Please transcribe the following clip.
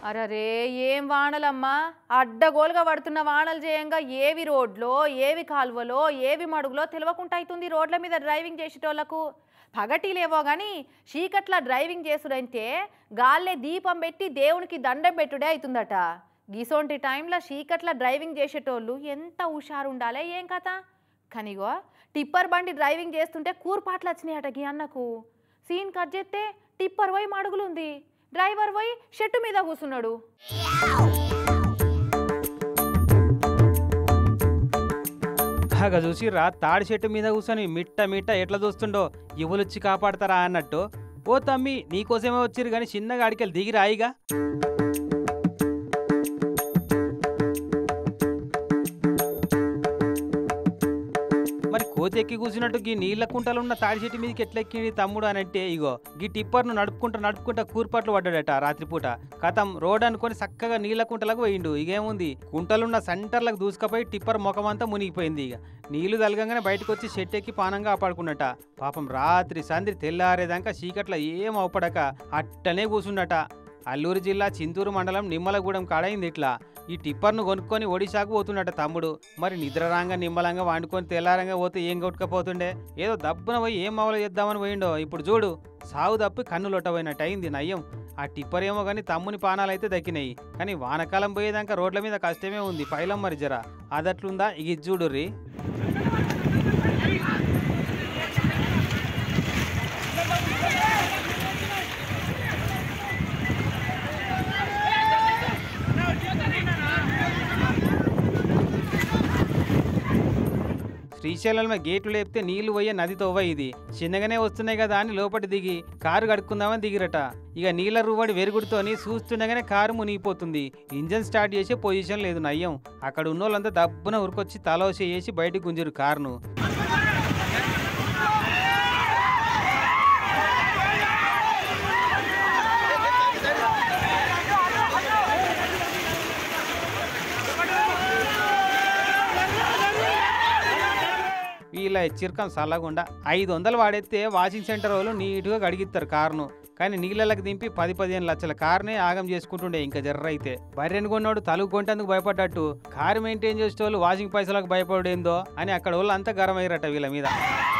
అరరే ఏం వానలమ్మా అడ్డగోలుగా పడుతున్న వానలు చేయంగా ఏవి రోడ్లో ఏవి కాలువలో ఏవి మడుగులో తెలియకుండా అవుతుంది రోడ్ల మీద డ్రైవింగ్ చేసేటోళ్లకు పగటిలేవో కానీ చీకట్ల డ్రైవింగ్ చేసుడంటే గాల్లే దీపం పెట్టి దేవునికి దండం పెట్టుడే అవుతుందట గీసోంటి టైంలో చీకట్ల డ్రైవింగ్ చేసేటోళ్ళు ఎంత హుషారు ఉండాలి ఏం కథ కనిగో టిప్పర్ బండి డ్రైవింగ్ చేస్తుంటే కూర్పాట్లు వచ్చినాయట గీ అన్నకు సీన్ కట్ చేస్తే టిప్పర్ పోయి మడుగులుంది డ్రైవర్ పోయి షెట్టు మీద కూర్చున్నాడు బాగా చూసిర్రా తాడి చెట్టు మీద కూర్చొని మిట్ట మిట్ట ఎట్లా చూస్తుండో ఇవ్వలొచ్చి కాపాడతారా అన్నట్టు ఓ తమ్మి నీకోసమే వచ్చిర్రు కానీ చిన్నగా అడికెళ్ళి దిగి రాయిగా మరి కోతి ఎక్కి కూర్చున్నట్టు గీ నీళ్ళ కుంటలు ఉన్న తాడి చెట్టు మీదకి ఎట్లా ఎక్కింది తమ్ముడు అని అంటే ఇగో గీ టిప్పర్ను నడుపుకుంటా నడుపుకుంటా కూర్పాట్లు పడ్డాడట రాత్రిపూట కథం రోడ్ అనుకొని చక్కగా నీళ్ళ కుంటలకు పోయిండు ఇగేముంది కుంటలున్న సెంటర్లకు దూసుకపోయి టిప్పర్ ముఖమంతా మునిగిపోయింది ఇక నీళ్లు తలగంగానే బయటకు వచ్చి షెట్ ఎక్కి పానంగా కాపాడుకున్నట పాపం రాత్రి సంద్రి తెల్లారేదాకా చీకట్ల ఏం అవపడక అట్టనే కూసుండట అల్లూరు జిల్లా చింతూరు మండలం నిమ్మలగూడెం కాడైంది ఇట్లా ఈ టిప్పర్ను కొనుక్కొని ఒడిశాకు పోతున్నట తమ్ముడు మరి నిద్ర రాంగా నిమ్మలంగా వండుకొని తెల్లారంగా పోతే ఏం కొట్టుకపోతుండే ఏదో దబ్బున పోయి ఏం మామూలు చేద్దామని పోయిండో ఇప్పుడు చూడు సాగు తప్పి కన్ను లొట్టబోయినట్టు అయింది నయ్యం ఆ టిప్పర్ ఏమో కానీ తమ్ముని పానాలు అయితే దక్కినాయి కానీ వానకాలం పోయేదాకా రోడ్ల మీద కష్టమే ఉంది పైలం మరి జర అదట్లుందా ఇక ఇది చూడుర్రి శ్రీశైలంలో గేట్లు లేపితే నీళ్లు పోయే నది తవ్వ ఇది చిన్నగానే వస్తున్నాయి కదా అని లోపటి దిగి కారు కడుక్కుందామని దిగిరట ఇక నీళ్ళ రువ్వడి వెరుగుడుతోని చూస్తుండగానే కారు మునిగిపోతుంది ఇంజన్ స్టార్ట్ చేసే పొజిషన్ లేదు నయ్యం అక్కడ ఉన్న వాళ్ళంతా దబ్బున ఉరికొచ్చి తలోస చేసి బయటికి గుంజరు కారును వీళ్ళ చిరకం చల్లకుండా ఐదు వందలు వాడేస్తే వాషింగ్ సెంటర్ వాళ్ళు నీట్గా కడిగిస్తారు కారును కానీ నీళ్ళకి దింపి పది పదిహేను లక్షల కారునే ఆగం చేసుకుంటుండే ఇంకా జర్ర అయితే బర్రెను కొన్నాడు తలుగు కొంటందుకు భయపడ్డట్టు కారు మెయింటైన్ చేసేటోళ్ళు వాషింగ్ పైసలకు భయపడేందో అని అక్కడ వాళ్ళు అంతా గరం అయ్యారట వీళ్ళ మీద